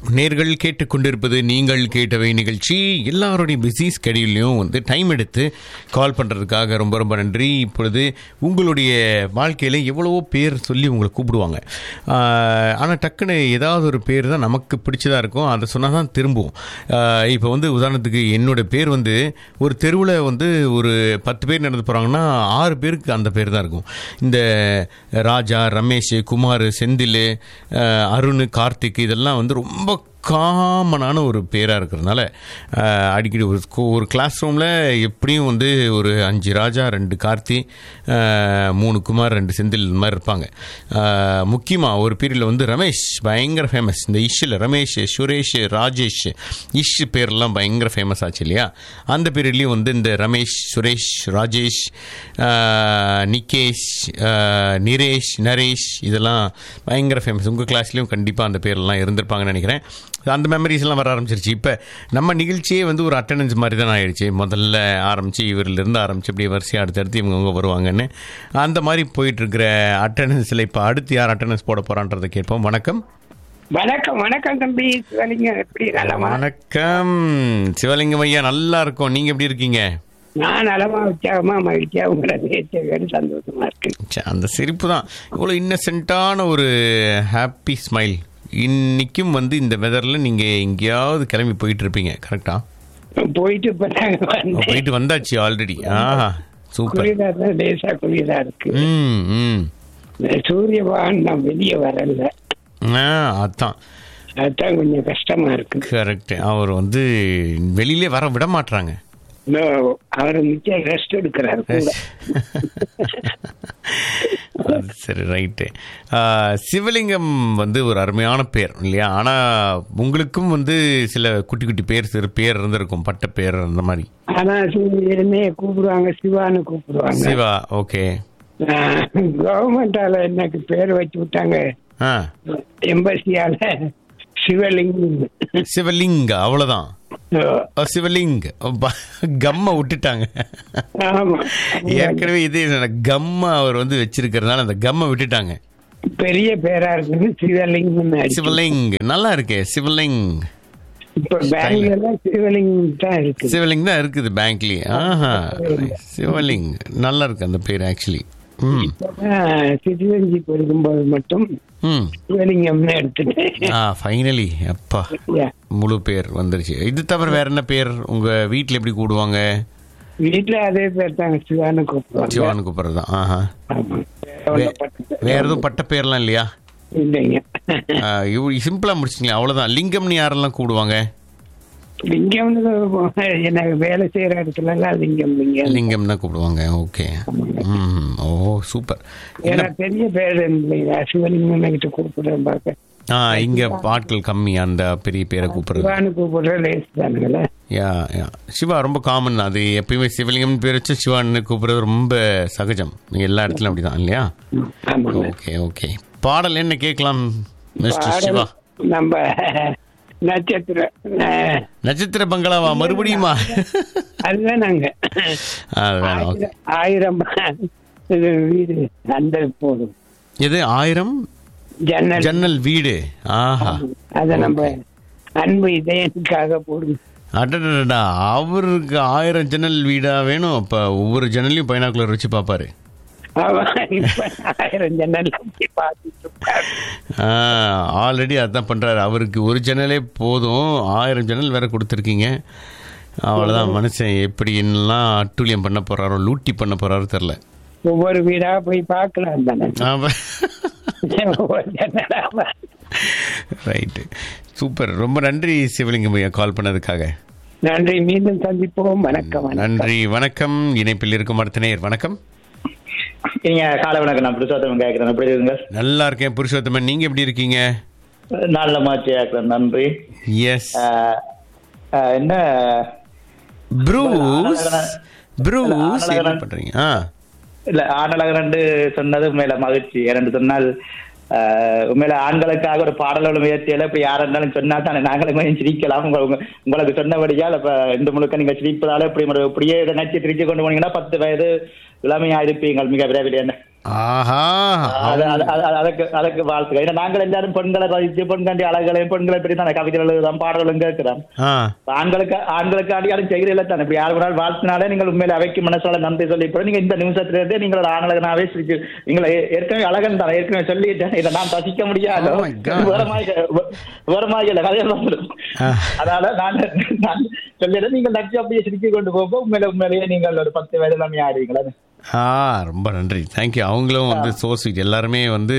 நேர்கள் கேட்டுக்கொண்டிருப்பது நீங்கள் கேட்டவை நிகழ்ச்சி எல்லாருடைய பிஸி ஸ்கெடியூல்லையும் வந்து டைம் எடுத்து கால் பண்ணுறதுக்காக ரொம்ப ரொம்ப நன்றி இப்பொழுது உங்களுடைய வாழ்க்கையில் எவ்வளவோ பேர் சொல்லி உங்களை கூப்பிடுவாங்க ஆனால் டக்குன்னு ஏதாவது ஒரு பேர் தான் நமக்கு பிடிச்சதா இருக்கும் அதை சொன்னால் தான் திரும்புவோம் ஆஹ் இப்போ வந்து உதாரணத்துக்கு என்னோட பேர் வந்து ஒரு தெருவில் வந்து ஒரு பத்து பேர் நடந்து போகிறாங்கன்னா ஆறு பேருக்கு அந்த பேர் தான் இருக்கும் இந்த ராஜா ரமேஷ் குமார் செந்தில் அஹ், அருண் கார்த்திக் இதெல்லாம் வந்து ரொம்ப காமனான ஒரு பேராக இருக்கிறதுனால அஹ், அடிக்கடி ஒரு ஸ்கூ- ஒரு கிளாஸ் ரூமில் எப்படியும் வந்து ஒரு அஞ்சு ராஜா ரெண்டு கார்த்தி அஹ், மூணு குமார் ரெண்டு செந்தில் இந்த மாதிரி இருப்பாங்க முக்கியமாக ஒரு பீரியடில் வந்து ரமேஷ் பயங்கர ஃபேமஸ் இந்த இஷ்ஷில் ரமேஷ் சுரேஷ் ராஜேஷ் இஷ் பேர்லாம் பயங்கர ஃபேமஸ் ஆச்சு இல்லையா அந்த பீரியட்லேயும் வந்து இந்த ரமேஷ் சுரேஷ் ராஜேஷ் அஹ், நிகேஷ் அஹ், நிரேஷ் நரேஷ் இதெல்லாம் பயங்கர ஃபேமஸ் உங்கள் கிளாஸ்லேயும் கண்டிப்பாக அந்த பேர்லாம் இருந்திருப்பாங்கன்னு நினைக்கிறேன் அந்த மெமரிஸ் எல்லாம் வர ஆரம்பிச்சிருச்சு இப்போ நம்ம நிகழ்ச்சியே வந்து ஒரு அட்டண்டன்ஸ் மாதிரி தான் ஆயிடுச்சு முதல்ல ஆரம்பித்து இவரிலிருந்து ஆரம்பிச்சு அப்படியே வரிசையாக அடுத்தடுத்து இவங்க வருவாங்கன்னு அந்த மாதிரி போயிட்டு இருக்கிற அட்டண்டன்ஸில் இப்போ அடுத்து யார் அட்டண்டன்ஸ் போட போகிறான்றதை கேட்போம் வணக்கம் வணக்கம் வணக்கம் தம்பி சிவலிங்க எப்படி நலமா வணக்கம் சிவலிங்கம் ஐயா நல்லா இருக்கோம் நீங்கள் எப்படி இருக்கீங்க நான் நலமா உற்சாகமா மகிழ்ச்சியா உங்களை பேசுவது சந்தோஷமா இருக்கு ச்சே, அந்த சிரிப்பு தான் இவ்வளோ இன்னசென்ட்டான ஒரு ஹாப்பி ஸ்மைல் இன்னைக்கும் வந்து இந்த வெதரில் நீங்கள் எங்கேயாவது கிளம்பி போயிட்டு இருப்பீங்க கரெக்டா போயிட்டு இப்ப நாங்க வந்தேன் போயிட்டு வந்தாச்சு ஆல்ரெடி ஆ சூப்பர் குளிரா தான் லேசா குளிரா இருக்கு ம் ம் இந்த சூரிய பகவான் நான் வெளியே வரல ஆ அதான் அதுதான் கொஞ்சம் கஷ்டமா இருக்கு கரெக்ட் அவர் வந்து வெளியிலே வர விட மாட்றாங்க இன்னும் அவர் மிச்சம் ரெஸ்ட் எடுக்கிறாரு கூட அது சரி ரைட்டு சிவலிங்கம் வந்து ஒரு அருமையான பேர் இல்லையா ஆனால் உங்களுக்கும் வந்து சில குட்டி குட்டி பேர் சிறு பேர் இருந்திருக்கும் பட்ட பேர் அந்த மாதிரி ஆனா சூரியனே கூப்பிடுவாங்க சிவான்னு கூப்பிடுவாங்க சிவா ஓகே கவர்மெண்டால எனக்கு பேர் வச்சு விட்டாங்க ஆ எம்பசியால சிவலிங்கம் சிவலிங்க அவ்வளோதான் ஓ, சிவலிங் கம்மை விட்டுட்டாங்க ஆமா ஏற்கனவே இதே கம்மா அவர் வந்து வச்சிருக்கிறதுனால அந்த கம்மை விட்டுட்டாங்க பெரிய பேரா இருக்குது சிவலிங்கம் சிவலிங் நல்லா இருக்கே சிவலிங் இப்ப பேங்க்ல எல்லாம் சிவலிங்கம் தான் இருக்குது சிவலிங் தான் இருக்குது பேங்க்லயே ஆஹா சிவலிங் நல்லா இருக்கு அந்த பேர் ஆக்சுவலி ம் சிவஞ்சி போது மட்டும் ம் சிவலிங்கம்னு எடுத்துட்டேன் ஆ ஃபைனலி அப்பா Yeah. முழு பேர் வந்துருச்சு இது தவிர வேற என்ன பேர் உங்க வீட்ல எப்படி கூடுவாங்க வீட்டுல அதே பேர் தான் சிவான்னு கூப்பிடுவாங்க சிவான்னு கூப்பிடுறது தான் ஆஹா ஆமா வே- வேற எதுவும் பட்ட பேர்லாம் இல்லையா இல்லைங்க சிம்பிளா முடிச்சிங்களா அவ்வளவுதான் லிங்கம்னு யாரெல்லாம் கூடுவாங்க லிங்கம்னு எனக்கு வேலை செய்யற இடத்துல எல்லாம் லிங்கம் லிங்கம் லிங்கம் தான் கூப்பிடுவாங்க ஓகே ம் ஓ சூப்பர் ஏன்னா பெரிய பேர் இல்லையா சிவலிங்கம் கிட்ட கூப்பிடுறேன் பார்க்க ஆ இங்க ஆட்கள் கம்மி அந்த பெரிய பேரை கூப்பிடுறது சிவான்னு கூப்பிடுற லேஸ் தானுங்களே யா யா சிவா ரொம்ப காமன் அது எப்பயுமே சிவலிங்கம் பேர் வச்சு சிவான்னு கூப்பிடுறது ரொம்ப சகஜம் எல்லா இடத்துலயும் அப்படிதான் இல்லையா ஆமாங்க ஓகே ஓகே பாடல் என்ன கேட்கலாம் மிஸ்டர் சிவா பாடல் நம்ம நட்சத்திரம் அஹ், நட்சத்திர பங்களாவா மறுபடியுமா அதுதான் நாங்க அது வேணாம் ஓகே ஆயிரம் இது வீடு அந்த போதும் எது ஆயிரம் ஜன்னல் ஜன்னல் வீடு ஆஹா அத நம்ம அன்பு இதயத்துக்காக போடும் அடடடா அவருக்கு ஆயிரம் ஜன்னல் வீடா வேணும் அப்ப ஒவ்வொரு ஜன்னலையும் பைனாக்குலர் வச்சு பார்ப்பாரு அவன் இப்ப ஆயிரம் ஜன்னல் அப்படி பார்த்துட்டு இருப்பாரு. ஆல்ரெடி அதான் பண்றாரு அவருக்கு ஒரு ஜன்னலே போதும் ஆயிரம் ஜன்னல் வேற கொடுத்துருக்கீங்க அவ்வளோதான் மனுஷன் எப்படி என்னெல்லாம் அட்டூழியம் பண்ண போறாரோ லூட்டி பண்ண போறாரோ தெரில ஒவ்வொரு வீடா போய் பார்க்கலாம் தானே ஒவ்வொரு ஜன்னலா பார்த்து. ரைட்டு சூப்பர் ரொம்ப நன்றி சிவலிங்கம் ஐயா கால் பண்ணதுக்காக நன்றி மீண்டும் சந்திப்போம் வணக்கம் வணக்கம் நன்றி வணக்கம் இணைப்பில் இருக்கும் அடுத்த நேயர் வணக்கம் நீங்க காலை வணக்கம் நான் புருஷோத்தமன் கேட்கிறேன் எப்படி இருக்குங்க நல்லா இருக்கேன் புருஷோத்தமன் நீங்க எப்படி இருக்கீங்க நல்ல மாச்சு கேட்கிறேன் நன்றி எஸ் ஆஹ், ஆஹ், என்ன ப்ரூஸ் ப்ரூஸ் அழகா- என்ன பண்றீங்க ஆ இல்ல ஆண்டழகரண்டு சொன்னது உண்மையில மகிழ்ச்சி ஏனென்று சொன்னால் ஆஹ், உண்மையில ஆண்களுக்காக ஒரு பாடலோட முயற்சியில இப்ப யாரா இருந்தாலும் சொன்னா தானே நாங்களும் கொஞ்சம் சிரிக்கலாம் உங்க- உங்க- உங்களுக்கு சொன்னபடியால் இப்ப இந்த முழுக்க நீங்க சிரிப்பதால இப்படி ஒரு- இப்படியே இதை நச்சு திருச்சி கொண்டு போனீங்கன்னா பத்து வயது இளமையா இருப்பீங்கள் மிக விரைவில் என்ன ஆஹா அது- அது- அது- அது- அதுக்கு அதுக்கு வாழ்த்துக்கள் ஏன்னா நாங்கள் எல்லாரும் பெண்களை ரசித்து பெண்காண்டி அழகளையும் பெண்களை பற்றி தான் கவிதைகள் எழுதுறோம் பாடல்களும் கேட்கிறோம் ஆ ஆண்களுக்கு ஆண்களுக்காண்டி யாரும் செய்கிறீங்களா தானே இப்படி யார் ஒரு நாள் வாழ்த்தினாலே நீங்கள் உண்மையில அவைக்கு மனசால நன்றி சொல்லி இப்போ நீங்க இந்த நிமிஷத்துல இருந்தே நீங்களோட ஆண்களுக்கு சிரிச்சு நீங்களை ஏ- ஏற்கனவே அழகன் தானே ஏற்கனவே சொல்லிட்டேன் இதை நான் ரசிக்க முடியாது Oh my God. வேறமாக இல்லை கதையை வந்துடும் ஆ. அதனால நான் நான் சொல்லிடுறேன் நீங்கள் நச்சு அப்படியே சிரிச்சு கொண்டு போக உண்மையில உண்மையிலேயே நீங்கள் ஒரு பத்து வயது எல்லாமே ஆடுவீங்களா ஆ ரொம்ப நன்றி தேங்க்யூ அவங்களும் வந்து சோ ஸ்வீட் எல்லாருமே வந்து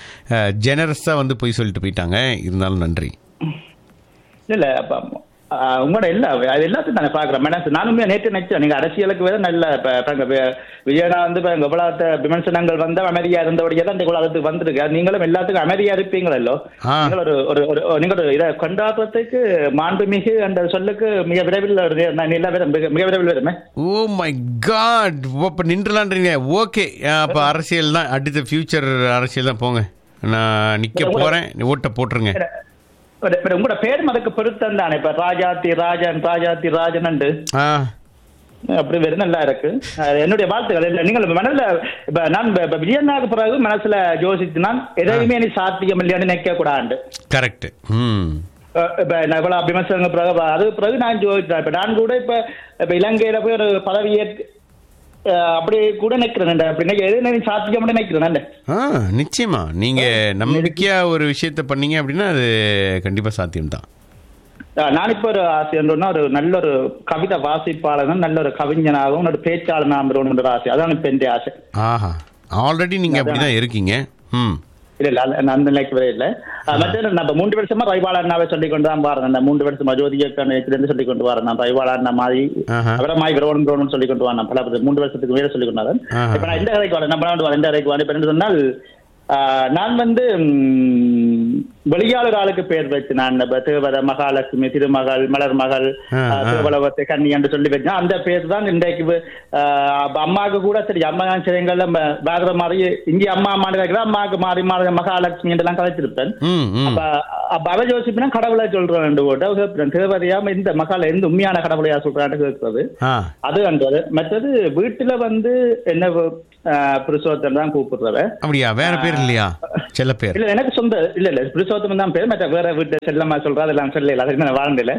ஜெனரஸாக வந்து போய் சொல்லிட்டு போயிட்டாங்க இருந்தாலும் நன்றி இல்ல இல்ல அப்ப ஆ, உங்களோட எல்லா அது எல்லாத்தையும் நான் பாக்குறேன் மேடம் நானுமே நேற்று நினைச்சேன் நீங்க அரசியலுக்கு வேற நல்ல இப்ப பாருங்க, வி- விஜயனா வந்து பாருங்க, இவ்வளவு விமர்சனங்கள் வந்து அமைதியா இருந்தபடியே தான் இந்த இவ்வளவுக்கு வந்திருக்கு அது நீங்களும் எல்லாத்துக்கும் அமைதியா இருப்பீங்களோ ஆ. நீங்கள் ஒரு ஒரு ஒரு- நீங்க ஒரு இதை கொண்டாடுறதுக்கு மாண்புமிகு அந்த சொல்லுக்கு மிக விரைவில் ஒரு நி- நில வரும், மிக மிக விரைவில் வருமே ஓ மை காட் இப்போ நின்றுலான்றீங்க ஓகே அப்போ அரசியல் தான் அடுத்த ஃபியூச்சர் அரசியல் தான் போங்க நான் நிற்க போகிறேன் ஓட்டை போட்டுருங்க ஒரு- ஒரு உங்களோட பேரும் அதுக்கு பொருத்தம் தானே இப்ப ராஜாத்தி ராஜன் ராஜாத்தி ராஜன் ஆ அப்படி வெறும் நல்லா இருக்கு அஹ் என்னுடைய வாழ்த்துக்கள் இல்ல, நீங்கள் மனதில் இப்ப நான் இப்ப- இப்ப விஜயநாக்கு பிறகு மனசுல யோசித்து நான் எதையுமே நீ சாத்தியம் இல்லையான்னு நினைக்க கூடாது கரெக்ட் ம் இப்ப நான் இவ்வளவு விமர்சனங்க பிறகு அது பிறகு நான் யோசிச்சேன் இப்ப நான் கூட இப்ப இப்ப இலங்கையில போய் ஒரு பதவியே அப்படி கூட நிக்கிறேன் அப்படி நினைக்க- எது நீ சாத்தியம் நினைக்கிறேன் ஆ நிச்சயமா நீங்கள் நம்பிக்கையாக ஒரு விஷயத்த பண்ணீங்க அப்படின்னா அது கண்டிப்பாக சாத்தியம்தான் நான் இப்ப ஒரு ஆசை என்னன்னா ஒரு நல்ல ஒரு கவிதை வாசிப்பாளனும் நல்ல ஒரு கவிஞனாகவும் ஒரு பேச்சாளனாக ஒரு ஆசை அதான் இப்ப என் ஆசை ஆஹா ஆல்ரெடி நீங்கள் அப்படி தான் இருக்கீங்க ம் இல்ல இல்ல அது- நான் அந்த நினைக்கவே இல்ல அஹ் மற்ற நம்ம மூன்று வருஷமா ரைவாள அண்ணாவை சொல்லி கொண்டு தான் பாருங்க அந்த மூன்று வருஷமா ஜோதியக்கணிலிருந்து சொல்லி கொண்டு வரேன் நான் ரைவாள அண்ணா மாதிரி ஆஹா. அவரை மாதிரி கிரௌண்ட் கிரௌண்ட் சொல்லி கொண்டு வரேன் பல பல- மூன்று வருஷத்துக்கு மேல சொல்லி கொண்டு வரேன் ஆஹா. இப்ப நான் இந்த கதைக்கு வரேன் நம்ம வரேன் இந்த கதைக்கு வரேன் இப்ப என்ன சொன்னால் அஹ், நான் வந்து ம், வெளியாளர் ஆளுக்கு பேர் வச்சு நான் இப்ப தேவத மகாலட்சுமி திருமகள் மலர் மகள் ஆ, அஹ், ஆ. திருவளவத்தை கண்ணி என்று சொல்லி வச்சேன் அந்த பேர் தான் இன்றைக்கு அஹ், அப்ப அம்மாவுக்கு கூட சரி அம்மா சிலைங்கள்ல வேற மாதிரி இங்கே அம்மா அம்மான்னு கேட்கிறேன் அம்மாவுக்கு மாறி மாறி மகாலட்சுமி என்றெல்லாம் கதைச்சிருப்பேன் ம் ம் அப்ப அப்ப அவ யோசிப்பினா கடவுளை சொல்றேன் ரெண்டு ஓட்டு அவ கேட்கிறேன் தேவதையாம இந்த மகால எந்த உண்மையான கடவுளையா சொல்றான்னு கேட்கறது ஆ அது அன்றது மற்றது வீட்டுல வந்து என்ன புருஷோத்தம் தான் கூப்பிடுறவ அப்படியா வேற பேர் இல்லையா செல்ல பேர் இல்ல எனக்கு சொந்த இல்ல இல்ல புருஷோத்தம் தான் பேர் மற்ற வேற வீட்டு செல்லம்மா சொல்றா அதெல்லாம் சொல்லல அதுக்கு நான் வாழ்ந்தல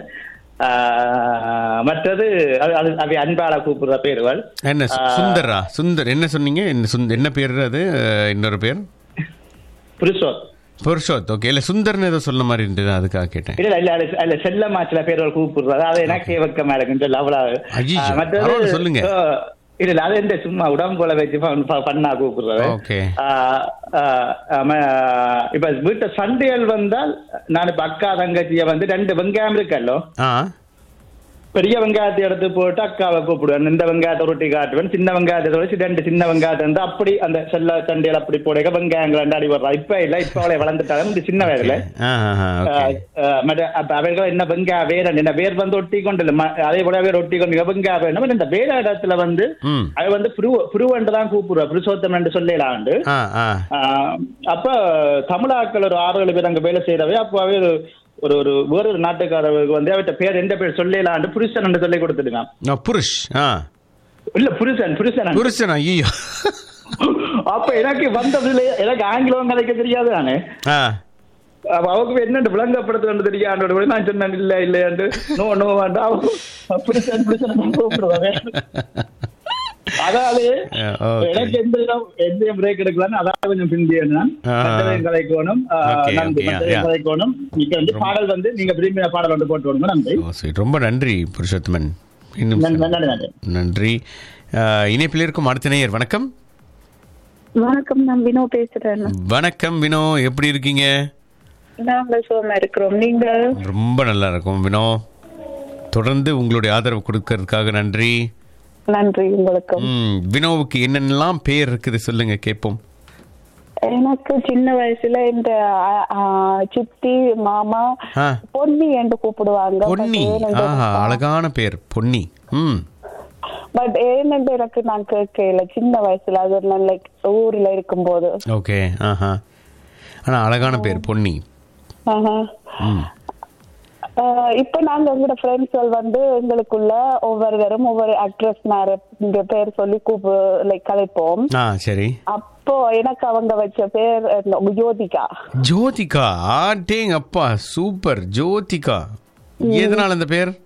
மற்றது அது அது அவை அன்பால கூப்பிடுற பேருவள் என்ன சு- சுந்தரா சுந்தர் என்ன சொன்னீங்க என்ன சுந்த என்ன பேர் அது அஹ், இன்னொரு பேர் புருஷோத் புருஷோத் ஓகே இல்லை சுந்தர்னு ஏதோ சொன்ன மாதிரி இருந்தது அதுக்காக கேட்டேன் இல்ல இல்ல அது அல்ல செல்லம்மா சில பேர்கள் கூப்பிடுறது அது எனக்கே வெக்கமா இருக்குன்னு சொல்லி அவ்வளவு ஐயையோ, ஆ, பரவாயில்ல, சொல்லுங்க. ஆ, இல்ல இல்ல அது எந்த சும்மா உடம்புல வச்சு ப- ப- பண்ணா கூப்பிடுறது ஓகே ஆ, ஆ, ஆமா, இப்ப வீட்டு சண்டைகள் வந்தால் நான் இப்ப அக்கா தங்கச்சிய வந்து ரெண்டு வெங்காயம் இருக்கல்லோ ஆ பெரிய வெங்காயத்தை எடுத்து போட்டு அக்காவை கூப்பிடுவேன் இந்த வெங்காயத்தை ரொட்டி காட்டுவேன் சின்ன வெங்காயத்தை வச்சு ரெண்டு சின்ன வெங்காயத்தை வந்து அப்படி அந்த செல்ல சண்டையில் அப்படி போட வெங்காயங்கள் ரெண்டு அடி வர்றா இப்ப இல்ல இப்ப அவளை வளர்ந்துட்டாலும் இந்த சின்ன வயதுல ஆ ஆ ஓகே அஹ் மற்ற- அப்ப அவர்கள் என்ன வெங்கா வேற என்ன வேர் வந்து ஒட்டி கொண்டு இல்ல ம- அதே போல வேர் ஒட்டி கொண்டு வெங்கா வேணும் இந்த வேற இடத்துல வந்து ம் அவ வந்து புரு புருவன்று தான் கூப்பிடுவா புருஷோத்தம் என்று சொல்லலாண்டு ஆ ஆ ஆஹ் அப்ப தமிழாக்கள் ஒரு ஆறு ஏழு பேர் அங்க வேலை செய்யறவே அப்போ அவை ஒரு ஒரு ஒரு வேற ஒரு நாட்டுக்காரருக்கு வந்து அவர்கிட்ட பேர் எந்த பேர் சொல்லலாண்டு புருஷன் என்று சொல்லி கொடுத்துடுங்க நான் புருஷ் ஆ இல்ல புருஷன் புருஷன் புருஷன் ஐயோ அப்ப எனக்கு வந்ததுல எனக்கு ஆங்கிலம் கதைக்க தெரியாது நானு ஆ அப்ப அவங்க என்னண்டு விளங்கப்படுத்துறது தெரியாண்டு கூட நான் சொன்னேன் இல்ல இல்லையாண்டு நோ நோ வேண்டாம் புருஷன் புருஷன் கூப்பிடுவாங்க அதாவது Yeah, okay. எனக்கு எந்த இடம் எந்த பிரேக் எடுக்கலாம்னு அதாவது கொஞ்சம் பிந்தியன் Ah. கலைக்கோணும் Okay, நன்றி okay, yeah, மற்றதையும் yeah. கலைக்கோணும் இப்ப வந்து பாடல் வந்து நீங்க விரும்பின பாடல் வந்து போட்டு விடுங்க நன்றி ஓ சரி ரொம்ப நன்றி புருஷோத்தமன் இன்னும் நன்றி நன்றி நன்றி நன்றி ஆஹ், இணைப்பில் இருக்கும் அடுத்த நேயர் வணக்கம் வணக்கம் நான் வினோ பேசுறேன் வணக்கம் வினோ எப்படி இருக்கீங்க நாங்க சுகமா இருக்கிறோம் நீங்க ரொம்ப நல்லா இருக்கும் வினோ தொடர்ந்து உங்களுடைய ஆதரவு கொடுக்கறதுக்காக நன்றி நன்றி உங்களுக்கு ம், வினோவுக்கு என்னென்னலாம் பேர் இருக்குது சொல்லுங்க கேட்போம் எனக்கு சின்ன வயசுல இந்த ஆ, ஆ, சித்தி மாமா ஆ பொன்னி என்று கூப்பிடுவாங்க பொன்னி ஆஹா அழகான பேர் பொன்னி ம் பட் ஏன்னு எனக்கு நான் கேட்கல சின்ன வயசுல அது நான் லைக் ஊர்ல இருக்கும்போது ஓகே ஆஹா ஆனா அழகான பேர் பொன்னி ஆஹா. ம் ஆ, இப்ப நாங்க எங்களோட ஃப்ரெண்ட்ஸ்கள் வந்து எங்களுக்குள்ள ஒவ்வொருவரும் ஒவ்வொரு அக்ட்ரஸ் பேர் சொல்லி கூப்பு லைக் கதைப்போம் ஆ சரி அப்- இப்போ எனக்கு அவங்க வச்ச பேர் என்ன, ஜோதிகா ஜோதிகா ஆட்டேங்க அப்பா சூப்பர் ஜோதிகா எதனால அந்த பேர்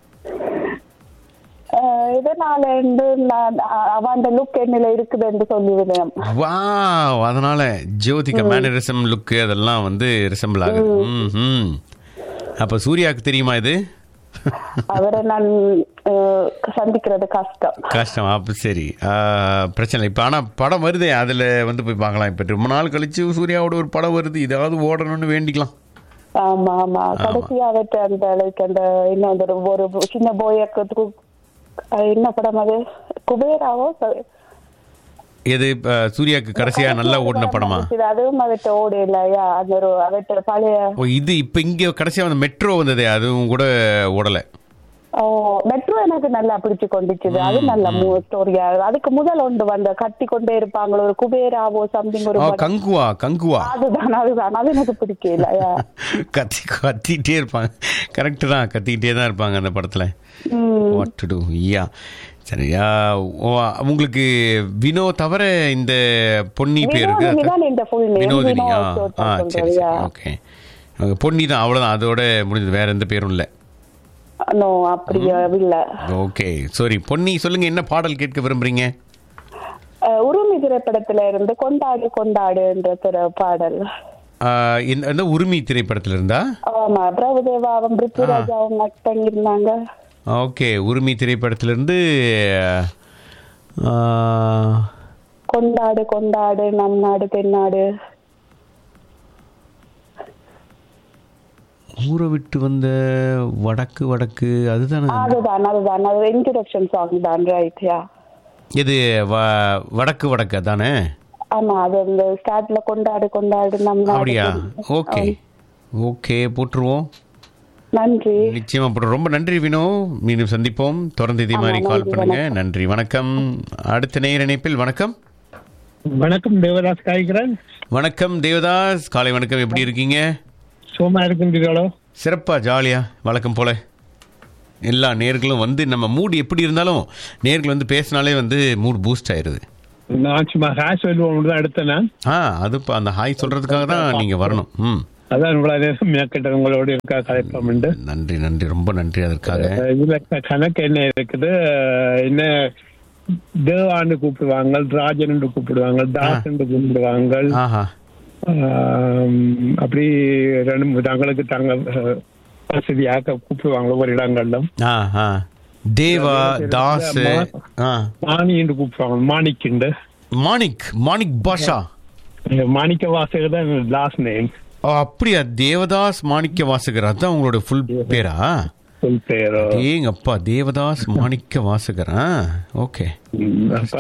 அஹ் இதனால வந்து நான் அ- அவன் லுக் என்னில இருக்குதுன்னு சொல்லிவிடுவேன் வா அதனால ஜோதிகா மேனரிசம் லுக்கு அதெல்லாம் வந்து ரிசம்பிள் ஆகுது ம்ஹும். அப்ப சூர்யாவுக்கு தெரியுமா இது அவரை நான் அஹ், சந்திக்கிறது கஷ்டம் கஷ்டம் அப்ப சரி ஆ, பிரச்சனை இல்லை இப்போ ஆனால் படம் வருதே அதில் வந்து போய் பார்க்கலாம் இப்போ ரொம்ப நாள் கழிச்சு சூர்யாவோட ஒரு படம் வருது இதாவது ஓடணும்னு வேண்டிக்கலாம் ஆமா ஆமா கடைசியா அவற்றை அந்த லைக் அந்த இன்னும் அந்த ஒரு ஒரு சின்ன போயக்கு என்ன படம் அது குபேராவோ ச- எது இப்ப சூர்யாவுக்கு கடைசியா நல்லா ஓடின படமா இது அதுவும் அவற்றை ஓடு இல்லையா அந்த ஒரு அவற்றை பழைய ஓ இது இப்போ இங்கே கடைசியா வந்து மெட்ரோ வந்ததே அதுவும் கூட ஓடலை ஓ மெட்ரோ எனக்கு நல்லா பிடிச்சு கொண்டுச்சுது அது நல்ல ஸ்டோரியா அதுக்கு முதல் ஒன்று வந்த கட்டி கொண்டே இருப்பாங்களோ ஒரு குபேராவோ சம்திங் ஒரு ஆ படம். கங்குவா கங்குவா அதுதான் அதுதான் அது எனக்கு பிடிக்கல யா. கத்தி கத்திக்கிட்டே இருப்பாங்க கரெக்டு தான் கத்திக்கிட்டே தான் இருப்பாங்க அந்த படத்தில் ம். வாட் டு டூ யா சரியா ஓ உங்களுக்கு வினோ தவிர இந்த பொன்னி பேர் இருக்கு வினோதினி தான் இந்த full name. வினோதினி வினோ ஆ சொல்றது, ஆ சரி yeah. சரி ஓகே பொன்னி தான் அவ்வளோதான் அதோட முடிஞ்சது வேற எந்த பேரும் இல்லை நோ அப்படியா இல்ல ஓகே சாரி பொன்னி சொல்லுங்க என்ன பாடல் கேட்க விரும்புறீங்க அஹ், உருமி திரைப்படத்துல இருந்து கொண்டாடு கொண்டாடு என்ற திரை பாடல் ஆ, இந்த இந்த உரிமை திரைப்படத்தில் இருந்தா ஆமா பிரபுதேவாவும் பிருத்திராஜாவும் ஆக்ட் பண்ணியிருந்தாங்க ஓகே உரிமை திரைப்படத்திலிருந்து ஆ, கொண்டாடு கொண்டாடு நம் நாடு தென்னாடு ஊரை விட்டு வந்த வடக்கு வடக்கு அதுதானே அதுதான் அதுதான் அது இன்ட்ரடக்ஷன் சாங் தான் ரைட் யா இது வ- வடக்கு வடக்கு அதானே ஆமா அது அந்த ஸ்டார்ட்ல கொண்டாடு கொண்டாடு நம் நாடு அப்படியா தென்னாடு. ஓகே ஓகே போட்டுருவோம் நன்றி நிச்சயமா போட்டுருவோம் ரொம்ப நன்றி வினோ மீண்டும் சந்திப்போம் தொடர்ந்து இதே மாதிரி ஆமா, கால் நன்றி, பண்ணுங்க நன்றி வணக்கம் அடுத்த நேர இணைப்பில் வணக்கம் வணக்கம் தேவதாஸ் காய்கிறேன் வணக்கம் தேவதாஸ் காலை வணக்கம் எப்படி இருக்கீங்க சோமா இருக்கின்றீர்களோ சிறப்பா ஜாலியா வழக்கம் போல எல்லா நேர்களும் வந்து நம்ம மூட் எப்படி இருந்தாலும் நேர்கள் வந்து பேசினாலே வந்து மூட் பூஸ்ட் ஆயிருது நான் சும்மா ஹேஷ் சொல்லுவோம் தான் எடுத்தேன் நான் ஆ அது இப்போ அந்த ஹாய் சொல்றதுக்காக தான் நீங்க வரணும் ம் அதான் இவ்வளவு நேரம் மேற்கிட்ட உங்களோட இருக்கா கலைப்பம் உண்டு நன்றி நன்றி ரொம்ப நன்றி அதற்காக இதுல க- கணக்கு என்ன இருக்குது என்ன தேவாண்டு கூப்பிடுவாங்க ராஜன் கூப்பிடுவாங்க தாசன் கூப்பிடுவாங்க ஆஹா ஆம், அப்படி ரெண்டு மூணு தங்களுக்கு தங்க அஹ், வசதியாக கூப்பிடுவாங்க ஒவ்வொரு இடங்களிலும் ஆ ஆ தேவா தாஸ் ஆ மாணி என்று கூப்பிடுவாங்க மாணிக்குண்டு மாணிக் மாணிக் பாஷா மாணிக்க வாசகர் தான் லாஸ்ட் நேம் ஓ அப்படியா தேவதாஸ் மாணிக்க வாசகர் அதான் உங்களோட ஃபுல் பேரா சொல் பேரோ ஏங்க அப்பா தேவதாஸ் மாணிக்க வாசகர் ஆ ஓகே ம், அப்ப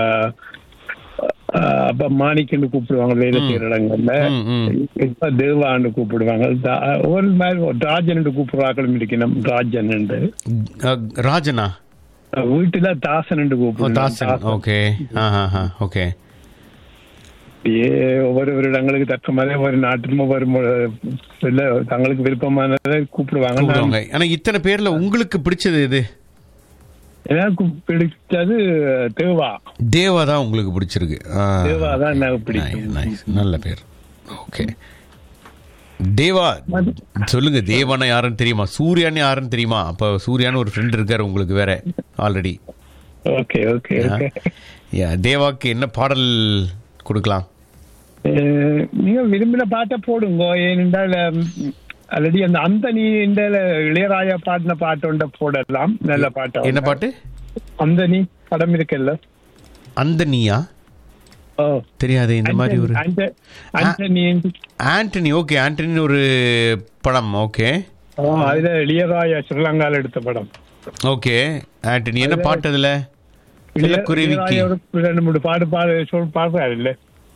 அஹ், அப்ப மாணிக்கன்னு கூப்பிடுவாங்க வேலை செய்யற இடங்கள்ல ம், ம். இப்ப தேவான்னு கூப்பிடுவாங்க தா- ஒரு மாதிரி ராஜன் கூப்பிடுறாங்களும் இருக்கணும் ராஜன் அ, ராஜனா வீட்டுல தாசன் ஓ கூப்பிடுவாங்க தாசன் ஓகே ஆ ஆ ஆ ஓகே அப்படியே ஒவ்வொரு ஒரு இடங்களுக்கு தக்க மாதிரி ஒரு நாட்டிலும் ஒவ்வொரு மொ- இல்ல தங்களுக்கு விருப்பமானதை கூப்பிடுவாங்க கூப்பிடுவாங்க ஆனா இத்தனை பேர்ல உங்களுக்கு பிடிச்சது எது எனக்கு பிடிச்சது தேவா தேவா தான் உங்களுக்கு பிடிச்சிருக்கு ஆ. தேவா தான் எனக்கு Nice, பிடிக்கும் nice. நல்ல பேர் ஓகே தேவா சொல்லுங்க தேவானா யாருன்னு தெரியுமா சூர்யான்னு யாருன்னு தெரியுமா அப்ப சூர்யான்னு ஒரு ஃப்ரெண்ட் இருக்காரு உங்களுக்கு வேற ஆல்ரெடி ஓகே ஓகே ஓகே தேவாக்கு என்ன பாடல் கொடுக்கலாம் அஹ் நீங்க விரும்பின பாட்டை போடுங்க ஏனென்றால் ஆல்ரெடி அந்த அந்த நீ இந்த இளையராஜா பாடின பாட்டு ஒன்றை போடலாம் நல்ல பாட்டு என்ன பாட்டு அந்த நீ படம் இருக்குல்ல அந்த நீயா ஓ தெரியாது இந்த மாதிரி ஒரு அந்த- ஆண்டனி ஆண்டனி ஓகே ஆண்டனின்னு ஒரு படம் ஓகே ஓ, அதுல இளையராஜா ஸ்ரீலங்கால எடுத்த படம் ஓகே ஆண்டனி என்ன பாட்டு அதுல இளைய- குருவிக்கு இளையராஜா ஒரு ரெண்டு மூணு பாடு பாடு சொல் பாடுறாரு இல்ல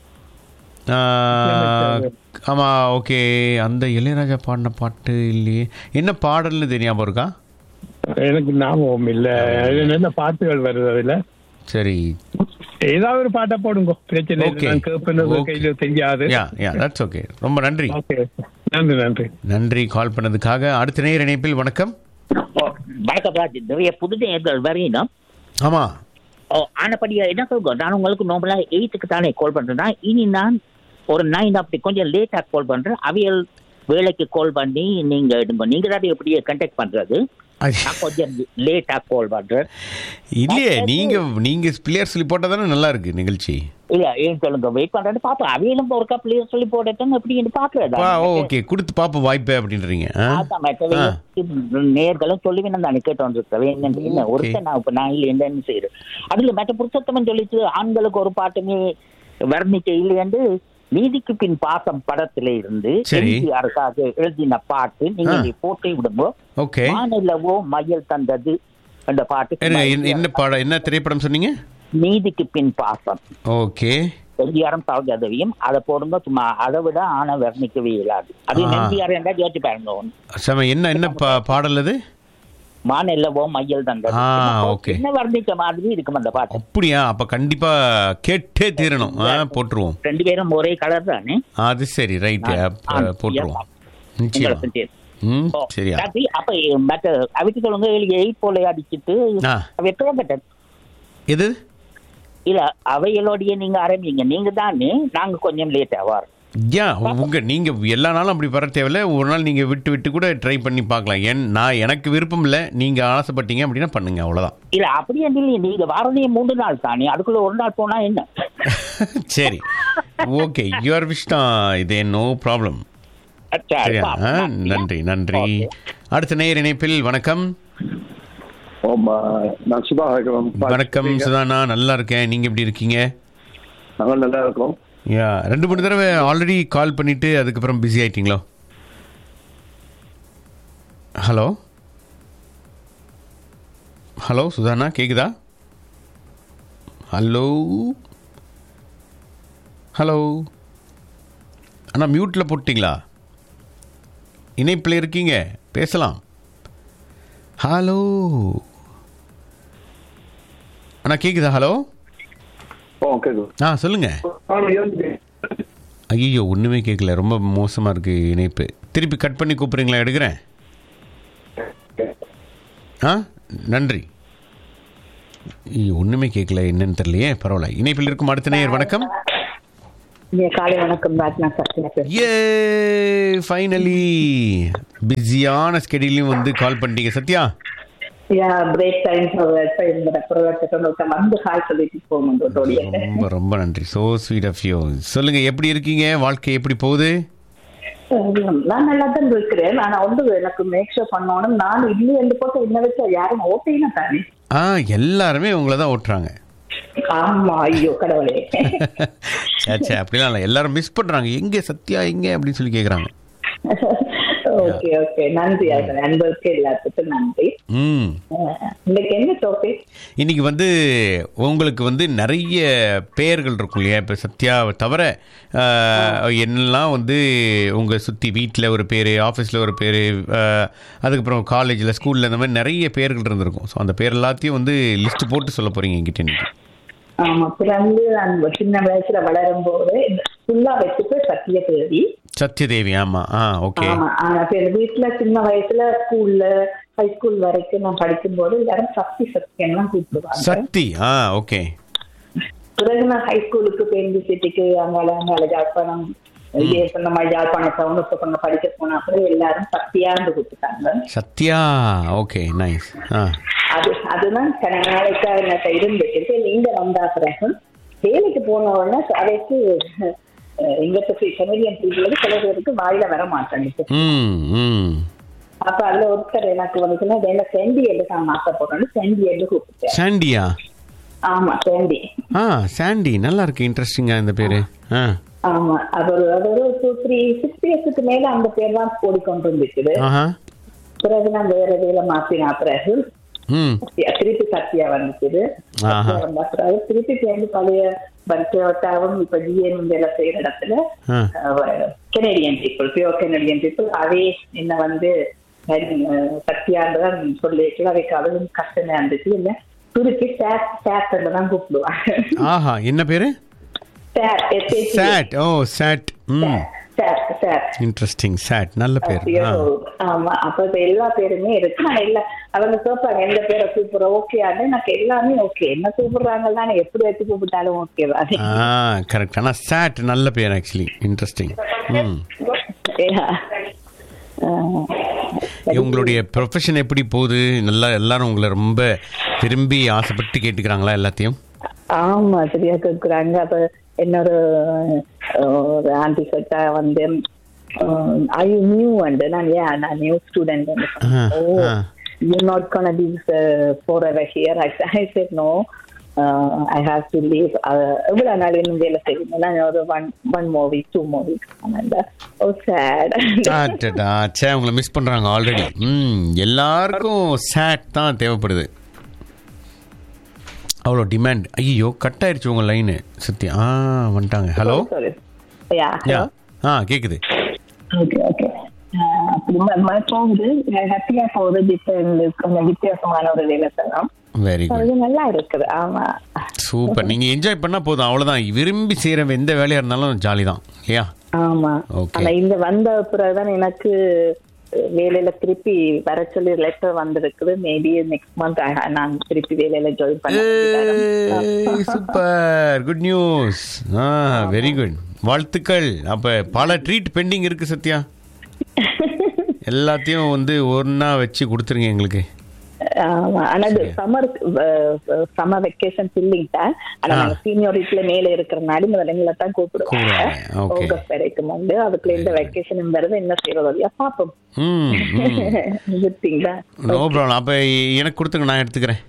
ஆமா ஓகே அந்த இளையராஜா பாடின பாட்டு இல்லையே என்ன பாடல்னு தெரியாம இருக்கா எனக்கு ஞாபகம் இல்ல அது நல்ல பாட்டுகள் வருது அதுல சரி ஏதாவது ஒரு பாட்டை போடுங்க பிரச்சனை இல்லை. Okay. நான் கேட்பது Okay. கையில தெரியாது யா யா தட்ஸ் ஓகே ரொம்ப நன்றி ஓகே நன்றி நன்றி நன்றி கால் பண்ணதுக்காக அடுத்த நேர இணைப்பில் வணக்கம் ஓ, வணக்கம் ராஜ் நிறைய புது நேயர்கள் வரீங்க ஆமா ஓ ஆனப்படியா என்ன சொல்லுங்க நான் உங்களுக்கு நார்மலா எயித்துக்கு தானே கால் பண்றேன்னா இனி நான் ஒரு நைன் அப்படி கொஞ்சம் லேட்டா கால் பண்றேன் அவியல் வேலைக்கு கால் பண்ணி நீங்க எடுங்க நீங்க தான் எப்படி கண்டக்ட் பண்றது நான் கொஞ்சம் லேட்டா கால் பண்றேன் இல்லையே நீங்க நீங்க பிளேயர் சொல்லி போட்டா தானே நல்லா இருக்கு நிகழ்ச்சி இல்ல ஏன் சொல்லுங்க வெயிட் பண்றேன்னு பாப்போம் அவியலும் ஒரு கப் சொல்லி போடட்டும் எப்படின்னு பாக்குறதா வா ஓகே கொடுத்து பாப்ப வாய்ப்பே அப்படின்றீங்க ஆ? அதான் மற்றவை ஆ. நேர்களும் சொல்லி நான் கேட்டு வந்திருக்கவே என்ன என்ன Okay. ஒருத்தன் நான் இப்ப நான் இல்லை என்னன்னு செய்யுது அதுல மற்ற புருஷத்தமன் சொல்லிச்சு ஆண்களுக்கு ஒரு பாட்டுமே வர்ணிக்க இல்லையண்டு நீதிக்கு பின் பாசம் படத்துல இருந்து சரி. எம்ஜிஆருக்காக எழுதின பாட்டு நீங்க ஆ. இதை போட்டே விடுங்க ஓகே மாநிலவோ மயில் தந்தது அந்த பாட்டு என்ன என்ன- என்ன பாடம் என்ன திரைப்படம் சொன்னீங்க நீதிக்கு பின் பாசம் ஓகே எம்ஜிஆரும் சௌஜதவியும் அதை போடுங்க சும்மா அதை விட ஆன வர்ணிக்கவே இயலாது அது ஆ. எம்ஜிஆர் என்றா கேட்டு பாருங்க சம என்ன என்ன பா- பாடல் அது மாநிலவோ மையல் தந்தது ஆ, என்ன okay. என்ன வர்ணிச்ச மாதிரி இருக்கும் அந்த பாட்டு அப்படியா அப்ப கண்டிப்பா கேட்டே தீரணும் ஆ, போட்டுருவோம் ரெண்டு பேரும் ஒரே கலர் தானே அது சரி ரைட் ஆ, ஆ, போட்டுருவோம் yeah. நிச்சயம் உங்களுக்கு தெரியும். ம் ஓ, சரியா காப்பி, அப்ப மற்ற அவிட்டு சொல்லுங்க எயிட் போல அடிச்சிட்டு ஆ. வெட்டவே கட்டது எது இல்ல அவைகளோடைய நீங்க ஆரம்பிங்க நீங்க தானே நாங்க கொஞ்சம் லேட் ஆவார் யா உங்க நீங்க எல்லா நாளும் அப்படி வர தேவையில்ல ஒரு நாள் நீங்க விட்டு விட்டு கூட ட்ரை பண்ணி பார்க்கலாம் ஏன் நான் எனக்கு விருப்பம் இல்லை நீங்க ஆசைப்பட்டீங்க அப்படின்னா பண்ணுங்க அவ்வளவுதான் இல்ல அப்படி இல்லையே நீங்க வாரதே மூணு நாள் தானே அதுக்குள்ள ஒரு நாள் போனா என்ன சரி ஓகே யுவர் விஷ் தான் இதே நோ ப்ராப்ளம் அச்சா, சரியா பாப்போம். ஆ, நன்றி நன்றி Okay. அடுத்த நேர் இணைப்பில் வணக்கம் ஆமா நான் சுபா இருக்கிறோம் வணக்கம் சுதானா நல்லா இருக்கேன் நீங்க எப்படி இருக்கீங்க நாங்கள் நல்லா இருக்கோம் யா ரெண்டு மூணு தடவை ஆல்ரெடி கால் பண்ணிட்டு அதுக்கப்புறம் பிஸி ஆயிட்டீங்களோ ஹலோ ஹலோ சுதானா கேக்குதா ஹலோ ஹலோ அண்ணா மியூட்டில் போட்டிங்களா இணைப்பில் இருக்கீங்க பேசலாம் ஹலோ அண்ணா கேக்குதா ஹலோ ஓ கேக்குது ஆ சொல்லுங்க ஐயோ ஒன்றுமே கேட்கல ரொம்ப மோசமாக இருக்கு இணைப்பு திருப்பி கட் பண்ணி கூப்பிட்றீங்களா எடுக்கிறேன் ஆ நன்றி ஐயோ ஒன்றுமே கேட்கல என்னன்னு தெரியலையே பரவாயில்ல இணைப்பில் இருக்கும் அடுத்த நேயர் வணக்கம் காலை வணக்கம் ராஜ்னா சத்யா பேசுறேன். ஏ ஃபைனலி பிஸியான ஸ்கெடியூலையும் வந்து கால் பண்ணிட்டீங்க சத்யா யா பிரேக் டைம் இந்த புறவட்டத்தை வந்து ஹாய் சொல்லிட்டு போகணும் தோழிய ரொம்ப ரொம்ப நன்றி சோ ஸ்வீட் ஆஃப் யூ சொல்லுங்க எப்படி இருக்கீங்க வாழ்க்கை எப்படி போகுது நான் நல்லா தான் இருக்கிறேன் ஆனா வந்து எனக்கு மேக் ஷோ பண்ணணும் நான் இல்லை என்று போட்டு என்ன வச்சா யாரும் ஓட்டையினா தானே ஆ எல்லாருமே உங்களை தான் ஓட்டுறாங்க ஆமா ஐயோ கடவுளே சே சே அப்படிலாம் இல்லை எல்லாரும் மிஸ் பண்றாங்க எங்க சத்யா எங்க அப்படின்னு சொல்லி கேக்குறாங்க ஓகே ஓகே நன்றி அது நண்பருக்கு எல்லாத்துக்கும் நன்றி ம் அஹ், இன்னைக்கு என்ன டாபிக் இன்னைக்கு வந்து உங்களுக்கு வந்து நிறைய பெயர்கள் இருக்கும் இல்லையா இப்போ சத்யாவை தவிர ஆஹ், என்னெல்லாம் வந்து உங்கள் சுற்றி வீட்டில் ஒரு பேர் ஆஃபீஸில் ஒரு பேர் அதுக்கப்புறம் காலேஜில் ஸ்கூலில் இந்த மாதிரி நிறைய பேர்கள் இருந்திருக்கும் ஸோ அந்த பேர் எல்லாத்தையும் வந்து லிஸ்ட் போட்டு சொல்ல போகிறீங்க என்கிட்ட இன்னைக்கு ஆமா பிறந்து நான் சின்ன வயசுல வளரும் போது ஃபுல்லா வச்சுட்டு சத்திய தேவி சத்யதேவி ஆமாம் ஆ ஓகே ஆமா ஆனா இப்ப வீட்டுல சின்ன வயசுல ஸ்கூல்ல ஹை ஸ்கூல் வரைக்கும் நான் படிக்கும் போது எல்லாரும் சக்தி சக்தின்னு தான் கூப்பிடுவாங்க சக்தி ஆ ஓகே பிறகு நான் ஹை ஸ்கூலுக்கு பேருந்து சிட்டிக்கு அங்கால அங்கால ஜாழ்ப்பாணம் இதே சொன்ன மாதிரி ஜாழ்ப்பாணம் டவுன் இப்ப கொஞ்சம் படிக்க போனா கூட எல்லாரும் சக்தியாண்டு கூப்பிட்டாங்க சத்யா ஓகே நைஸ் ஆ அது அதுதான் கன நாளைக்கா எனக்கு இருந்துச்சு இங்க வந்தா பிறகு வேலைக்கு போன உடனே அதைக்கு இங்க கெனடியன் பீப்புளுக்கு சில பேருக்கு வாயில வர மாட்டேங்குது ம் ம் அப்ப அதுல ஒருத்தர் எனக்கு வந்துச்சுன்னா வேலை செண்டி எடுக்க நான் ஆசைப்படுறேன்னு செண்டி எடுத்து கூப்பிட்டேன் சாண்டியா ஆமா செண்டி ஆ சாண்டி நல்லா இருக்கு இன்ட்ரெஸ்டிங்காக இந்த பேர் ஆ ஆமா அது ஒரு அது ஒரு டூ த்ரீ சிக்ஸ் இயர்ஸுக்கு மேல அந்த பேர் தான் ஓடிக்கொண்டு இருந்துச்சு ஆஹா பிறகு நான் வேற வேலை மாத்தினா பிறகு ம் சத்யா- திருப்பி சத்யா வந்துச்சு ஆஹா. சத்யா வந்த பிறகு திருப்பி சேர்ந்து பழைய பர்கேட்டாவும் இப்ப ஜிஎம் வேலை செய்யற இடத்துல ஆ Canadian people pure Canadian people அதே என்ன வந்து அஹ், சத்யான்றதான் சொல்லிட்டு அவைக்கு அதுவும் கஷ்டமா இருந்துச்சு இல்ல திருப்பி சேட் சேட் தான் கூப்பிடுவாங்க ஆஹா என்ன பேரு சேட் எஸ்ஏடி சாட் ஓ சாட் ம் சார் சார் இன்ட்ரெஸ்டிங் சேட் நல்ல பேர் ஆ ஆமா அப்ப இப்ப எல்லா பேருமே இருக்கு நான் எல்லா அவங்க கேட்பாங்க எந்த பேரை கூப்பிடுற ஓகே அது எனக்கு எல்லாமே ஓகே என்ன கூப்பிடுறாங்க தானே எப்படி வச்சு கூப்பிட்டாலும் ஓகே தான் ஆ கரெக்ட் ஆனால் சேட் நல்ல பேர் ஆக்சுவலி இன்ட்ரெஸ்டிங் ம் உங்களுடைய ப்ரொஃபஷன் எப்படி போகுது நல்லா எல்லாரும் உங்களை ரொம்ப விரும்பி ஆசைப்பட்டு கேட்டுக்கிறாங்களா எல்லாத்தையும் ஆமா சரியா கேட்குறாங்க அப்ப என்னோட அஹ், ஒரு ஆண்டி கிட்ட வந்து ஐ நியூ வந்து நான் ஏன் நான் new student ah, oh ah. You not gonna be forever here I said no I have to leave எவ்வளவு நாள் இன்னும் வேலை செய்யணும் நான் ஒரு one one more week two more week oh sad ஆட்டடா சே உங்களை மிஸ் பண்ணுறாங்க ஆல்ரெடி ம் எல்லாருக்கும் சேட் தான் தேவைப்படுது அவ்வளோ டிமாண்ட் ஐயோ கட் ஆயிடுச்சு உங்கள் லைனு சத்யா ஆ வந்துட்டாங்க ஹலோ sorry யா யா ஆ கேட்குது ஓகே ஓகே அப்படி ம- ம- போகுது ஹாப்பியா போகுது டிஃபரெண்ட் கொஞ்சம் வித்தியாசமான ஒரு வேலை செய்யலாம் வெரி குட் அது நல்லா இருக்குது ஆமா சூப்பர் நீங்கள் என்ஜாய் பண்ணால் போதும் அவ்வளோதான் விரும்பி செய்கிற எந்த வேலையாக இருந்தாலும் ஜாலி தான் இல்லையா ஆமா Okay. ஆனா இந்த வந்த பிறகுதான் எனக்கு அஹ், வேலையில திருப்பி வர சொல்லி லெட்டர் வந்திருக்குது மேபி நெக்ஸ்ட் மந்த் நான் திருப்பி வேலையில ஜாயின் பண்ண சூப்பர் குட் நியூஸ் ஆ வெரி குட் வாழ்த்துக்கள் அப்போ பல ட்ரீட் பெண்டிங் இருக்கு சத்யா எல்லாத்தையும் வந்து ஒன்றா வச்சு கொடுத்துருங்க எங்களுக்கு ஆமா ஆனா இது சம்மர் சம்மர் வெக்கேஷன் ஃபில்லிங் தான் ஆனா ஆ. நாங்க சீனியாரிட்டில மேல இருக்கிறனால முதல்ல எங்களை தான் கூப்பிடுவாங்க கூப்பிடுவாங்க. Okay. ஆகஸ்ட் வரைக்கும் வந்து அதுக்குள்ள இந்த வெக்கேஷன் வருது என்ன செய்யறது இல்லையா பாப்போம் ம் Good thing தான் நோ ப்ராப்ளம் அப்போ எனக்கு கொடுத்துங்க நான் எடுத்துக்கிறேன்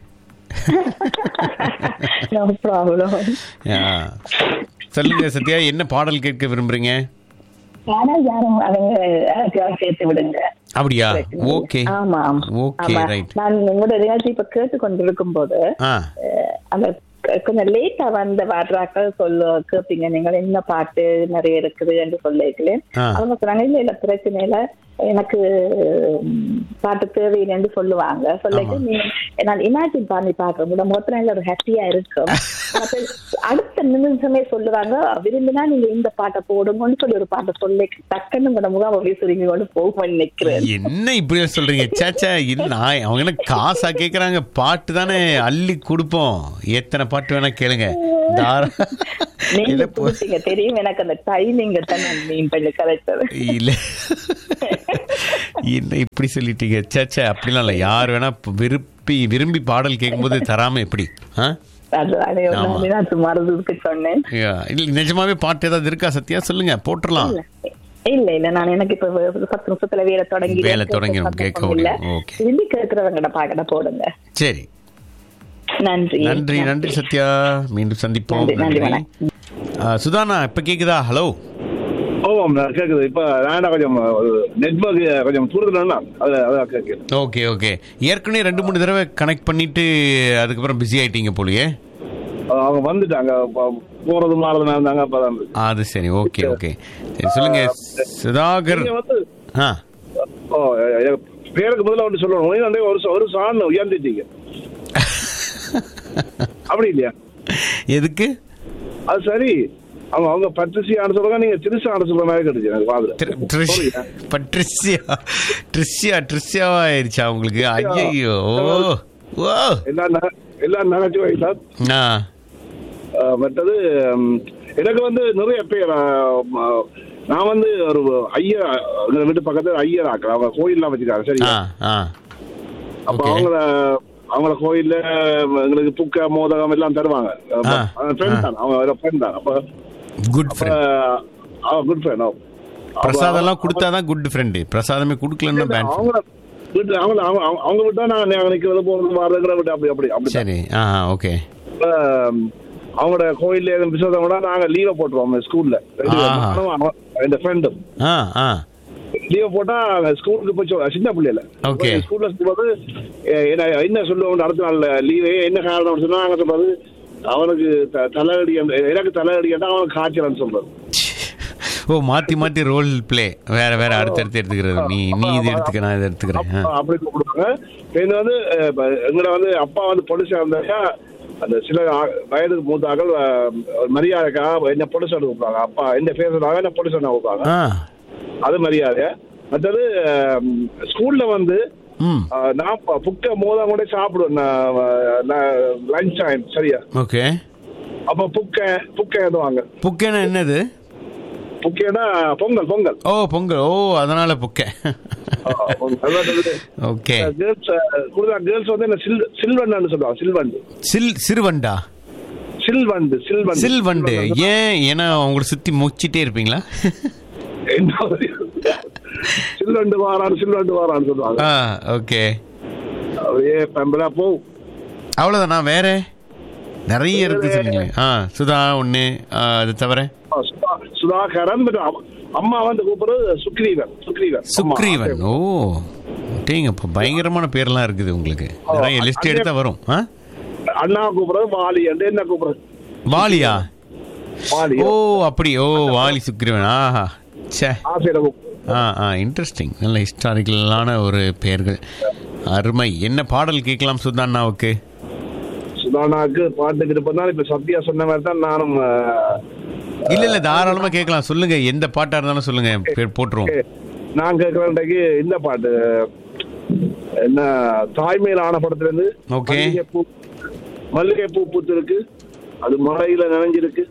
நோ ப்ராப்ளம் ஆ. சொல்லுங்க சத்யா என்ன பாடல் கேட்க விரும்புறீங்க ஆனா யாரும் அவங்க யாரும் சேர்த்து விடுங்க அப்படியா ஓகே ஆமா ஓகே ஆமா ரைட் நான் உங்களோட நிகழ்ச்சி இப்ப கேட்டு கொண்டிருக்கும் போது ஆ அஹ், அந்த க- கொஞ்சம் லேட்டா வந்த வாடுறாக்கள் சொல்ல கேப்பீங்க நீங்கள் என்ன பாட்டு நிறைய இருக்குது என்று சொல்லிருக்கேன் ஆ. அவங்க சொன்னாங்க இல்ல இல்ல பிரச்சனை இல்ல எனக்கு ம், பாட்டு தேவையில்லைன்னு சொல்லுவாங்க சொல்லிட்டு நீங்க நான் இமேஜின் பண்ணி பாக்குறேன் கூட மொத்த நாள் ஒரு ஹாப்பியா இருக்கும் அப்ப அடுத்த நிமிஷமே சொல்லுவாங்க விரும்பினா நீங்க இந்த பாட்டை போடுங்கன்னு சொல்லி ஒரு பாட்டை சொல்லி டக்குன்னு உங்களோட முகம் அப்படியே சுருங்கி கொண்டு போகும் நிக்கிறேன் என்ன இப்படி சொல்றீங்க சேச்சா இல்ல நான் அவங்க என்ன காசா கேக்குறாங்க பாட்டு தானே அள்ளி கொடுப்போம் எத்தனை பாட்டு வேணா கேளுங்க தாரா நீங்க இல்ல போ- கொடுத்தீங்க தெரியும் எனக்கு அந்த டைமிங்க தான் நான் மீன் பண்ணி கலைச்சது இல்ல என்ன இப்படி சொல்லிட்டீங்க சேச்சா அப்படிலாம் இல்ல யார் வேணா விரும்பி விரும்பி பாடல் கேட்கும்போது தராம எப்படி ஆ அது அதே ஒரு ஆமா. நாள் நான் மறந்துக்கு சொன்னேன் யா, இல்ல நிஜமாவே பாட்டு ஏதாவது இருக்கா சத்யா சொல்லுங்க போட்டுடலாம் இல்ல இல்ல இல்ல நான் எனக்கு இப்ப ஒரு பத்து நிமிஷத்துல வேலை தொடங்கி வேலை தொடங்கிரும், கேட்க இல்ல முடியும். Okay. திரும்பி கேட்கிறவங்கட பாக்கட போடுங்க சரி நன்றி நன்றி நன்றி சத்யா மீண்டும் சந்திப்போம் நன்றி, நன்றி, நன்றி ஆ, சுதானா இப்ப கேக்குதா ஹலோ ஓ நான் கேட்குது இப்போ நான் கொஞ்சம் நெட்ஒர்க் கொஞ்சம் தூரத்துலன்னா அதில் அதான் கேட்குது ஓகே ஓகே ஏற்கனவே ரெண்டு மூணு தடவை கனெக்ட் பண்ணிட்டு அதுக்கப்புறம் பிஸி ஆயிட்டீங்க போலயே அவங்க வந்துட்டாங்க ப- போறது மாறதுனா இருந்தாங்க அப்போ தான் அது சரி ஓகே ஓகே சரி சொல்லுங்க சுதாகர் நீங்க வந்து ஆ ஓ எ- பேருக்கு முதல்ல ஒன்று சொல்லணும் நீங்க வந்து ஒரு ச- ஒரு சாண் உயர்ந்துட்டீங்க அப்படி இல்லையா எதுக்கு அது சரி அவங்க அவங்க பட்ரிசி ஆட சொல்றாங்க நீங்க திருசு ஆட சொல்ற மாதிரி கிடைச்சு எனக்கு பாதுல ட்ரி- ட்ரிஷ்- பட்ரிஷியா ட்ரிஷியா ட்ரிஷியாவா ஆயிடுச்சா உங்களுக்கு ஐயோ ஓ எல்லாம் ந- எல்லாம் நகைச்சுவை சார் ஆ அஹ் மற்றது ம், எனக்கு வந்து நிறைய பேர் அஹ், ம- நான் வந்து ஒரு ஐயர் எங்க வீட்டு பக்கத்துல ஐயர் ஆக்குறேன் அவங்க கோயில்லாம் வச்சிருக்காங்க சரி ஆ ஆ அப்ப ஓகே அவங்கள அவங்கள கோயில்ல எங்களுக்கு புக்க மோதகம் எல்லாம் தருவாங்க ஆ, ஃப்ரெண்ட் ஆ. தான் அவங்க ஃப்ரெண்ட் தான் அப்ப குட் அப்ப ஃப்ரெண்ட் அவன் குட் ஃப்ரெண்ட் பிரசாதம் எல்லாம் கொடுத்தாதான் குட் ஃப்ரெண்டு பிரசாதமே கொடுக்கலன்னா பேட் அவங்கள வீட்டு அவங்க அவங்க அவங்க விட்டா நாங்க நாங்க நிக்கிறது போறது வர்றதுங்கிற விட்டு அப்படி அப்படி அப்படி சரி ஆ ஓகே அப்ப, அவங்களோட கோயில்ல எதுவும் விசேஷம் கூட நாங்க லீவை போட்டுருவோம் ஸ்கூல்ல ஆஹா. இந்த ஃப்ரெண்டும் ஆ ஆ லீவ் போட்டா ஸ்கூலுக்கு போய் சொ- சின்ன பிள்ளைல Okay. ஸ்கூல்ல சொல்லும்போது எ- என்ன என்ன சொல்லுவோம் அடுத்த நாள் லீவே என்ன காரணம் சொன்னா நாங்க சொல்றது அவனுக்கு த- தலையடி அந்த- எனக்கு தலையடி அவனுக்கு காய்ச்சல்னு சொல்றது ஓ மாத்தி மாத்தி ரோல் ப்ளே வேற வேற அடுத்தடுத்து எடுத்துக்கிறது நீ நீ இது எடுத்துக்க நான் இதை எடுத்துக்கிறேன் ஆ. அப்ப அப்படி கூப்பிடுவாங்க இது வந்து அஹ், இப்ப எங்கட வந்து அப்பா வந்து பொலிசா இருந்தாக்கா அந்த சில ஆ- வயதுக்கு மூத்தாக்கள் அஹ், மரியாதைக்காக என்ன பொலிசன் கூப்பிடுவாங்க அப்பா என்ன பேசுறதாக என்ன பொலிசன் கூப்பிடுவாங்க ஆ அது மரியாதை மற்றது அஹ், ஸ்கூல்ல வந்து ம் அஹ், நான் ப- புக்க மோதம் கூட சாப்பிடுவேன் லஞ்ச் டைம் சரியா ஓகே அப்ப புக்க புக்க எழுதுவாங்க புக்கேனா என்னது புக்கேனா பொங்கல் பொங்கல் ஓ பொங்கல் ஓ அதனால புக்கே ஓகே கேர்ள்ஸ் கொடுத்தா கேர்ள்ஸ் வந்து என்ன சில் சில்வண்டு சொல்லுவாங்க சில்வண்டு சில் சிறுவண்டா சில்வண்டு சில்வண்டு சில்வண்டு ஏன் ஏன்னா உங்களை சுத்தி முச்சிட்டே இருப்பீங்களா என்ன சில்வண்டு வாரான் சில்வண்டு வாரான்னு சொல்லுவாங்க ஆ ஓகே அப்படியே பம்பலா போ அவ்வளோதானா வேற நிறைய இருக்கு சொன்னீங்களே ஆ சுதா ஒன்று அது தவிர சுதா- சுதாகரன் மற்றும் அம்மா- அம்மா வந்து கூப்பிடுறது சுக்ரீவன் சுக்ரீவன் அம்மா. சுக்ரீவன் ஓ டேங்க இப்போ பயங்கரமான பேர்லாம் இருக்குது உங்களுக்கு நிறைய லிஸ்ட் எடுத்தா வரும் ஆ அண்ணா கூப்பிடுறது வாலி என்று என்ன கூப்பிடுறது வாலியா வாலி ஓ அப்படி ஓ வாலி சுக்ரீவன் ஆஹா ச்சே ஆசையில கூப்பிடுறது ஆ ஆ இன்ட்ரெஸ்டிங் நல்ல ஹிஸ்டாரிக்கலான ஒரு பெயர்கள் அருமை என்ன பாடல் கேட்கலாம் சுதாண்ணாவுக்கு சுதானாக்கு பாட்டுக்கு இருப்பதான் இப்ப சத்யா சொன்ன மாதிரி தான் நானும் அஹ், இல்ல இல்ல தாராளமா கேட்கலாம் சொல்லுங்க எந்த பாட்டா இருந்தாலும் சொல்லுங்க பேர் போட்டுருவோம் நான் கேட்கிறேன்டைக்கு இந்த பாட்டு என்ன தாய்மையில் ஆன படத்துல இருந்து Okay. மல்லிகைப்பூ மல்லிகைப்பூ பூத்து இருக்கு அது மழையில நனைஞ்சிருக்கு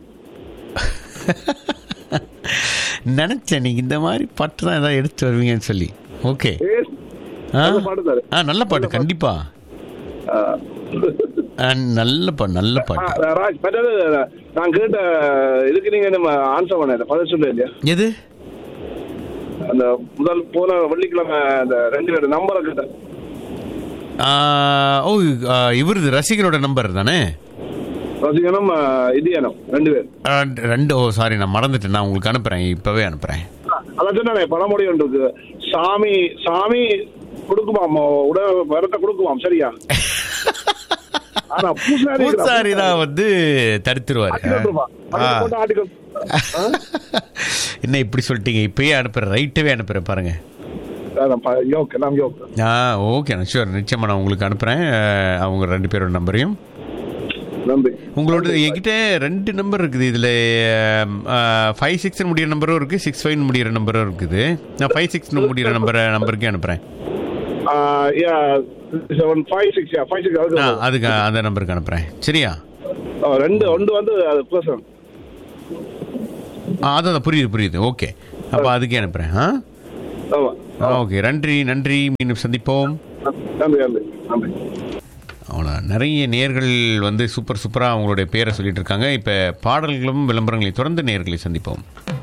நினைச்சேன் நீங்க இந்த மாதிரி பாட்டு தான் ஏதாவது எடுத்து வருவீங்கன்னு சொல்லி ஓகே ஏ, ஆ நல்ல பாட்டு தாரு ஆ நல்ல பாட்டு கண்டிப்பா ஆ, நல்ல பாட்டு நல்ல பாட்டு ராஜ் மற்றது நான் கேட்ட இதுக்கு நீங்க நம்ம ஆன்சர் பண்ண பதில் சொல்ல இல்லையா எது அந்த முதல் போன வெள்ளிக்கிழமை அந்த ரெண்டு பேர் நம்பரை கேட்டேன் ஆ, ஓ ஆ, இவரது ரசிகரோட நம்பர் தானே ரசிகனும் இந்தியனும் ரெண்டு பேர் ஆ, ரெண்டு ஓ சாரி நான் மறந்துட்டேன் நான் உங்களுக்கு அனுப்புறேன் இப்பவே அனுப்புறேன் அதான் சொன்னானே பழமொழி ஒன்று இருக்கு சாமி சாமி கொடுக்குமாம் உட வரத்தை கொடுக்குமாம் சரியா ஆனா பூசாரி பூசாரி தான் வந்து தடுத்துருவாரு ஆட்டி விட்டுருப்பான். ஆ. மண்ணில் போட்டு ஆட்டி விட்டு- ஆ? என்ன இப்படி சொல்லிட்டீங்க இப்பயே அனுப்புறேன் ரைட்டவே அனுப்புறேன் பாருங்க அதான் ப- யோக் எல்லாம் யோக் ஆ ஓகே ஷூர் நிச்சயமா நான் உங்களுக்கு அனுப்புறேன் அஹ், அவங்க ரெண்டு பேரோட நம்பரையும் நன்றி உங்களோட என்கிட்ட ரெண்டு நம்பர் இருக்குது இதில் ஃபைவ் சிக்ஸ் முடியிற நம்பரும் இருக்குது சிக்ஸ் ஃபைவ் முடியிற நம்பரும் இருக்குது நான் ஃபைவ் சிக்ஸ் முடியிற நம்பரை நம்பருக்கே அனுப்புகிறேன் seven five six five six ஆ அதுக்கு அதுக்கு அந்த நம்பருக்கு அனுப்புகிறேன் சரியா ஆ, ரெண்டு ஒன்று வந்து அது பர்சன் ஆ அதான் புரியுது புரியுது ஓகே அப்போ அதுக்கே அனுப்புகிறேன் ஆ ஆமா ஓகே நன்றி நன்றி மீண்டும் சந்திப்போம் நன்றி நன்றி நன்றி அவ்வளோ நிறைய நேர்கள் வந்து சூப்பர் சூப்பராக அவங்களுடைய பேரை சொல்லிட்டு இருக்காங்க இப்போ பாடல்களும் விளம்பரங்களை தொடர்ந்து நேர்களை சந்திப்போம்